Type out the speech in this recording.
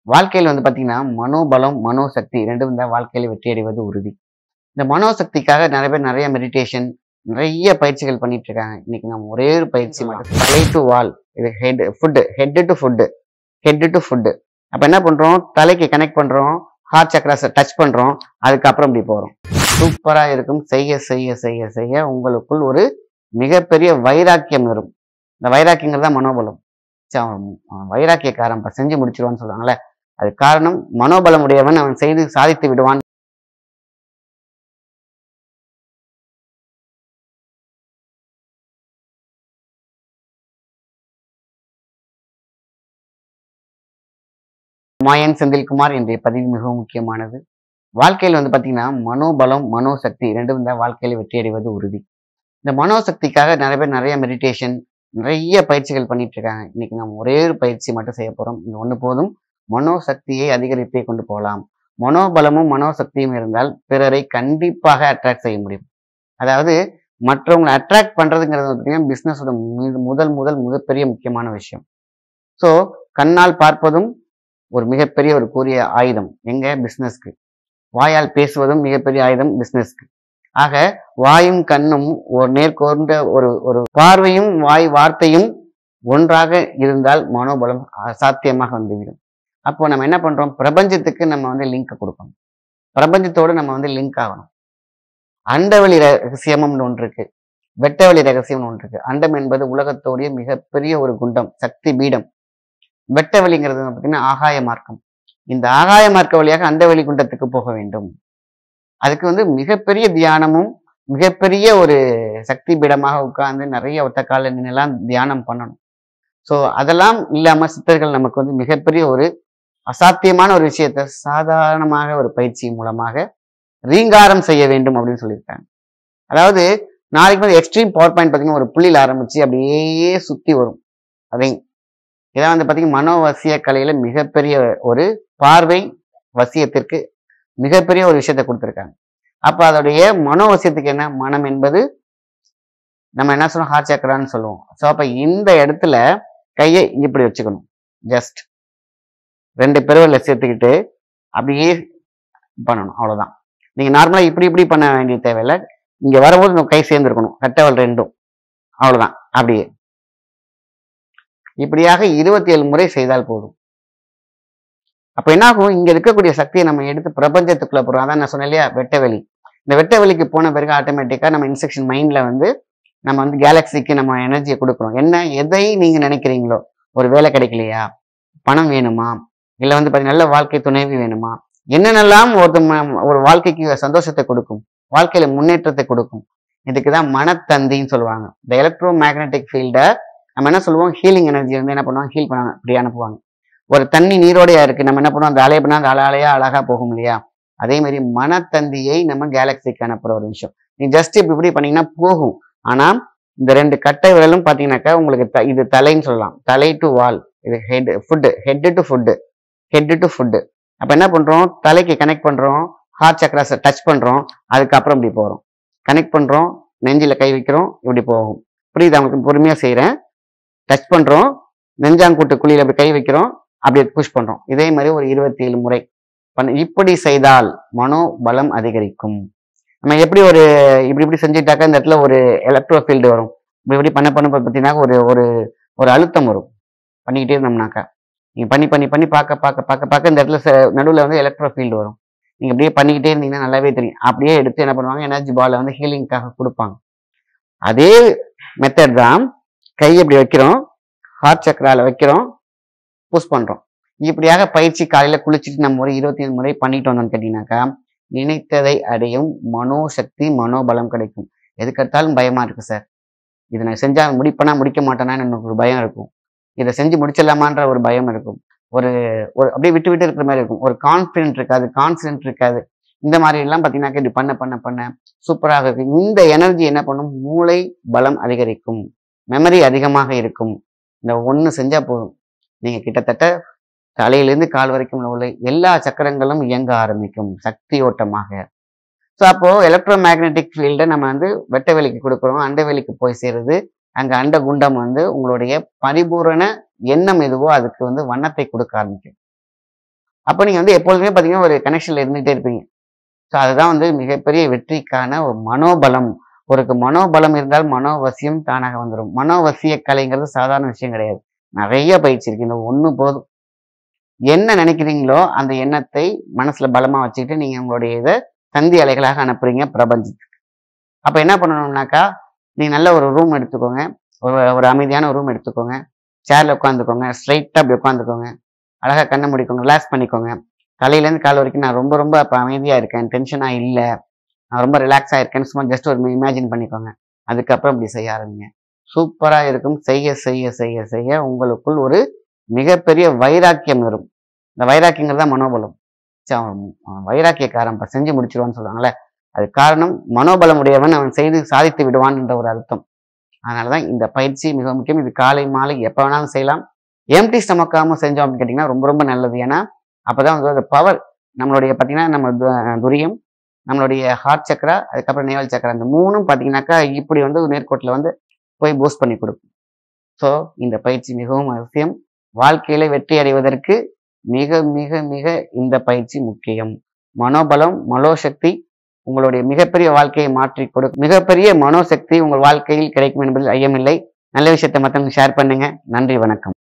வாழ்க்கையில் வந்து பார்த்தீங்கன்னா மனோபலம் மனோசக்தி ரெண்டும் இருந்தால் வாழ்க்கையில வெற்றி அடைவது உறுதி இந்த மனோசக்திக்காக நிறைய பேர் நிறைய மெடிடேஷன் நிறைய பயிற்சிகள் பண்ணிட்டு இருக்காங்க இன்னைக்கு நம்ம ஒரே ஒரு பயிற்சி மட்டும் தலை டு வால் இது head foot head to foot head to foot அப்ப என்ன பண்றோம் தலைக்கு கனெக்ட் பண்றோம் ஹார்ட் சக்கராஸை டச் பண்றோம் அதுக்கப்புறம் இப்படி போறோம் சூப்பரா இருக்கும் செய்ய செய்ய செய்ய செய்ய உங்களுக்குள் ஒரு மிகப்பெரிய வைராக்கியம் வரும் இந்த வைராக்கியங்கிறது தான் மனோபலம் சரி, அவன் அவன் வைராக்கியக்காரன் இப்ப செஞ்சு முடிச்சிருவான்னு சொல்றாங்கல்ல அது காரணம் மனோபலம் உடையவன் அவன் செய்து சாதித்து விடுவான் மாயன் செந்தில்குமார் இன்றைய பதிவு மிகவும் முக்கியமானது வாழ்க்கையில் வந்து பார்த்தீங்கன்னா மனோபலம் மனோசக்தி ரெண்டும் இருந்தால் வாழ்க்கையில வெற்றி அடைவது உறுதி இந்த மனோசக்திக்காக நிறைய பேர் நிறைய மெடிடேஷன் நிறைய பயிற்சிகள் பண்ணிட்டு இருக்காங்க இன்னைக்கு நம்ம ஒரே ஒரு பயிற்சி மட்டும் செய்ய போறோம் இது ஒன்று போதும் மனோசக்தியை அதிகரித்தே கொண்டு போகலாம் மனோபலமும் மனோசக்தியும் இருந்தால் பிறரை கண்டிப்பாக அட்ராக்ட் செய்ய முடியும் அதாவது மற்றவங்களை அட்ராக்ட் பண்றதுங்கிறது பார்த்தீங்கன்னா பிஸ்னஸோட முதல் முதல் மிகப்பெரிய முக்கியமான விஷயம் ஸோ கண்ணால் பார்ப்பதும் ஒரு மிகப்பெரிய ஒரு கூறிய ஆயுதம் எங்க பிஸ்னஸ்க்கு வாயால் பேசுவதும் மிகப்பெரிய ஆயுதம் பிஸ்னஸ்க்கு ஆக வாயும் கண்ணும் ஒரு நேர்கொண்ட ஒரு ஒரு பார்வையும் வாய் வார்த்தையும் ஒன்றாக இருந்தால் மனோபலம் அசாத்தியமாக வந்துவிடும் அப்போ நம்ம என்ன பண்றோம் பிரபஞ்சத்துக்கு நம்ம வந்து லிங்க் கொடுக்கணும் பிரபஞ்சத்தோடு நம்ம வந்து லிங்க் ஆகணும் அண்டவெளி ரகசியம்னு ஒன்று இருக்கு வெட்டவெளி ரகசியம்னு ஒன்று இருக்கு அண்டம் என்பது உலகத்தோடைய மிகப்பெரிய ஒரு குண்டம் சக்தி பீடம் வெட்டவெளிங்கிறது பார்த்தீங்கன்னா ஆகாய மார்க்கம் இந்த ஆகாய மார்க்க வழியாக அண்டவெளி குண்டத்துக்கு போக வேண்டும் அதுக்கு வந்து மிகப்பெரிய தியானமும் மிகப்பெரிய ஒரு சக்தி பீடமாக உட்கார்ந்து நிறைய ஒத்த கால நின்னெல்லாம் தியானம் பண்ணணும் ஸோ அதெல்லாம் இல்லாம சித்தர்கள் நமக்கு வந்து மிகப்பெரிய ஒரு அசாத்தியமான ஒரு விஷயத்த சாதாரணமாக ஒரு பயிற்சி மூலமாக ரீங்காரம் செய்ய வேண்டும் அப்படின்னு சொல்லியிருக்காங்க அதாவது நாளைக்கு வந்து எக்ஸ்ட்ரீம் பவர் பாயிண்ட் பார்த்தீங்கன்னா ஒரு புள்ளியில் ஆரம்பிச்சு அப்படியே சுத்தி வரும் அதை இதான் வந்து பார்த்தீங்கன்னா மனோவசிய கலையில மிகப்பெரிய ஒரு பார்வை வசியத்திற்கு மிகப்பெரிய ஒரு விஷயத்தை கொடுத்துருக்காங்க அப்ப அதோடைய மனோவசியத்துக்கு என்ன மனம் என்பது நம்ம என்ன சொல்லுவோம் ஹார்ட் சக்கரான்னு சொல்லுவோம் ஸோ அப்ப இந்த இடத்துல கையை இப்படி வச்சுக்கணும் ஜஸ்ட் ரெண்டு பெருவரில் சேர்த்துக்கிட்டு அப்படியே பண்ணணும் அவ்வளவுதான் நீங்க நார்மலா இப்படி இப்படி பண்ண வேண்டிய தேவையில்லை இங்க வரும்போது நம்ம கை சேர்ந்துருக்கணும் கட்டவல் ரெண்டும் அவ்வளவுதான் அப்படியே இப்படியாக இருபத்தி ஏழு முறை செய்தால் போதும் அப்ப என்ன ஆகும் இங்க இருக்கக்கூடிய சக்தியை நம்ம எடுத்து பிரபஞ்சத்துக்குள்ள போறோம் அதான் நான் சொன்னேன் இல்லையா வெட்டவெளி இந்த வெட்டவெளிக்கு போன பிறகு ஆட்டோமேட்டிக்கா நம்ம இன்ஸ்ட்ரக்ஷன் மைண்ட்ல வந்து நம்ம வந்து கேலக்சிக்கு நம்ம எனர்ஜியை கொடுக்குறோம் என்ன எதை நீங்க நினைக்கிறீங்களோ ஒரு வேலை கிடைக்கலையா பணம் வேணுமா இல்ல வந்து பாத்தீங்கன்னா நல்ல வாழ்க்கை துணைவி வேணுமா என்னென்னலாம் ஒரு ஒரு வாழ்க்கைக்கு சந்தோஷத்தை கொடுக்கும் வாழ்க்கையில முன்னேற்றத்தை கொடுக்கும் இதுக்கு தான் மனத்தந்தின்னு சொல்லுவாங்க இந்த எலக்ட்ரோ மேக்னெட்டிக் ஃபீல்டை நம்ம என்ன சொல்லுவோம் ஹீலிங் எனர்ஜி வந்து என்ன பண்ணுவாங்க ஹீல் பண்ணுவாங்க இப்படி அனுப்புவாங்க ஒரு தண்ணி நீரோடையா இருக்கு நம்ம என்ன பண்ணுவோம் அந்த அலையை பண்ணா அந்த அலை அலையா அழகா போகும் இல்லையா அதே மாதிரி மனத்தந்தியை நம்ம கேலக்சிக்கு அனுப்புற ஒரு விஷயம் நீ ஜஸ்ட் இப்படி இப்படி பண்ணீங்கன்னா போகும் ஆனா இந்த ரெண்டு கட்டை விரலும் பாத்தீங்கன்னாக்கா உங்களுக்கு த- இது தலைன்னு சொல்லலாம் தலை டு வால் இது head foot head to foot head to foot அப்ப என்ன பண்றோம் தலைக்கு கனெக்ட் பண்றோம் ஹார்ட் சக்கராஸை டச் பண்றோம் அதுக்கப்புறம் இப்படி போறோம் கனெக்ட் பண்றோம் நெஞ்சில கை வைக்கிறோம் இப்படி போகும் புரியுது அவங்களுக்கு பொறுமையா செய்றேன் டச் பண்றோம் நெஞ்சாங்கூட்டு குழியில அப்படி கை வைக்கிறோம் அப்படியே புஷ் பண்றோம் இதே மாதிரி ஒரு இருபத்தி ஏழு முறை பண்ண இப்படி செய்தால் மனோ பலம் அதிகரிக்கும் நம்ம எப்படி ஒரு இப்படி இப்படி செஞ்சுட்டாக்கா இந்த இடத்துல ஒரு எலக்ட்ரோ ஃபீல்டு வரும் இப்படி இப்படி பண்ண பண்ண பார்த்தீங்கன்னா ஒரு ஒரு ஒரு அழுத்தம் வரும் பண்ணிக்கிட்டே இருந்தோம்னாக்கா நீங்க பண்ணி பண்ணி பண்ணி பார்க்க பார்க்க பார்க்க பார்க்க இந்த இடத்துல ச- நடுவுல வந்து எலக்ட்ரோ ஃபீல்டு வரும் நீங்க அப்படியே பண்ணிக்கிட்டே இருந்தீங்கன்னா நல்லாவே தெரியும் அப்படியே எடுத்து என்ன பண்ணுவாங்க எனர்ஜி பாலை வந்து ஹீலிங்காக கொடுப்பாங்க அதே மெத்தட் தான் கை இப்படி வைக்கிறோம் ஹார்ட் சக்கரால வைக்கிறோம் புஷ் பண்றோம் இப்படியாக பயிற்சி காலையில குளிச்சுட்டு நம்ம ஒரு இருபத்தி ஏழு முறை பண்ணிட்டு வந்தோம்னு கேட்டீங்கன்னாக்கா நினைத்ததை அடையும் மனோசக்தி மனோபலம் கிடைக்கும் எதுக்கெடுத்தாலும் பயமா இருக்கு சார் இதை நான் செஞ்சா முடிப்பேனா முடிக்க மாட்டேனான்னு எனக்கு ஒரு பயம் இருக்கும் இதை செஞ்சு முடிச்சிடலாமான்ற ஒரு பயம் இருக்கும் ஒரு ஒரு அப்படியே விட்டு விட்டு இருக்கிற மாதிரி இருக்கும் ஒரு கான்ஃபிடென்ட் இருக்காது கான்ஃபிடென்ட் இருக்காது இந்த மாதிரி எல்லாம் பார்த்தீங்கன்னாக்கா இப்படி பண்ண பண்ண பண்ண சூப்பராக இருக்கும் இந்த எனர்ஜி என்ன பண்ணும் மூளை பலம் அதிகரிக்கும் மெமரி அதிகமாக இருக்கும் இந்த ஒன்று செஞ்சா போதும் நீங்க கிட்டத்தட்ட தலையிலிருந்து கால் வரைக்கும் உள்ள எல்லா சக்கரங்களும் இயங்க ஆரம்பிக்கும் சக்தி ஓட்டமாக ஸோ அப்போ எலக்ட்ரோ மேக்னெட்டிக் ஃபீல்டை நம்ம வந்து வெட்ட வெளிக்கு கொடுக்குறோம் அண்ட வெளிக்கு போய் சேருது அங்க அண்ட குண்டம் வந்து உங்களுடைய பரிபூரண எண்ணம் எதுவோ அதுக்கு வந்து வண்ணத்தை கொடுக்க ஆரம்பிக்கும் அப்போ நீங்க வந்து எப்பொழுதுமே பார்த்தீங்கன்னா ஒரு கனெக்ஷன்ல இருந்துகிட்டே இருப்பீங்க ஸோ அதுதான் வந்து மிகப்பெரிய வெற்றிக்கான ஒரு மனோபலம் ஒருக்கு மனோபலம் இருந்தால் மனோவசியம் தானாக வந்துடும் மனோவசிய கலைங்கிறது சாதாரண விஷயம் கிடையாது நிறைய பயிற்சி இருக்கு இந்த ஒண்ணு போதும் என்ன நினைக்கிறீங்களோ அந்த எண்ணத்தை மனசுல பலமா வச்சுக்கிட்டு நீங்க உங்களுடைய இதை தந்தி அலைகளாக அனுப்புறீங்க பிரபஞ்சத்துக்கு அப்ப என்ன பண்ணணும்னாக்கா நீங்க நல்ல ஒரு ரூம் எடுத்துக்கோங்க ஒரு ஒரு அமைதியான ரூம் எடுத்துக்கோங்க சேர்ல உட்காந்துக்கோங்க ஸ்ட்ரைட்டா அப்படி உட்காந்துக்கோங்க அழகா கண்ணை முடிக்கோங்க ரிலாக்ஸ் பண்ணிக்கோங்க தலையிலேருந்து கால் வரைக்கும் நான் ரொம்ப ரொம்ப இப்போ அமைதியா இருக்கேன் டென்ஷனா இல்லை நான் ரொம்ப ரிலாக்ஸா இருக்கேன்னு சும்மா ஜஸ்ட் ஒரு இமேஜின் பண்ணிக்கோங்க அதுக்கப்புறம் இப்படி செய்ய ஆரம்பிங்க சூப்பரா இருக்கும் செய்ய செய்ய செய்ய செய்ய உங்களுக்குள் ஒரு மிகப்பெரிய வைராக்கியம் வரும் இந்த வைராக்கியங்கிறது தான் மனோபலம் சே, அவன் அவன் வைராக்கியக்காரன் இப்ப செஞ்சு முடிச்சிருவான்னு சொல்றாங்கல்ல அது காரணம் மனோபலம் உடையவன் அவன் செய்து சாதித்து விடுவான் என்ற ஒரு அர்த்தம் அதனாலதான் இந்த பயிற்சி மிக முக்கியம் இது காலை மாலை எப்ப வேணாலும் செய்யலாம் எம்டி ஸ்டமக்காம செஞ்சோம் அப்படின்னு கேட்டீங்கன்னா ரொம்ப ரொம்ப நல்லது ஏன்னா அப்பதான் வந்து அந்த பவர் நம்மளுடைய பாத்தீங்கன்னா நம்ம து- துரியம் நம்மளுடைய ஹார்ட் சக்கரா அதுக்கப்புறம் நேவல் சக்கரா இந்த மூணும் பாத்தீங்கன்னாக்கா இப்படி வந்து நேர்கோட்டில் வந்து போய் பூஸ்ட் பண்ணி கொடுக்கும் ஸோ இந்த பயிற்சி மிகவும் அவசியம் வாழ்க்கையில வெற்றி அடைவதற்கு மிக மிக மிக இந்த பயிற்சி முக்கியம் மனோபலம் மனோசக்தி உங்களுடைய மிகப்பெரிய வாழ்க்கையை மாற்றி கொடுக்கும் மிகப்பெரிய மனோசக்தி உங்கள் வாழ்க்கையில் கிடைக்கும் என்பதில் ஐயமில்லை நல்ல விஷயத்தை மற்றவங்க ஷேர் பண்ணுங்க நன்றி வணக்கம்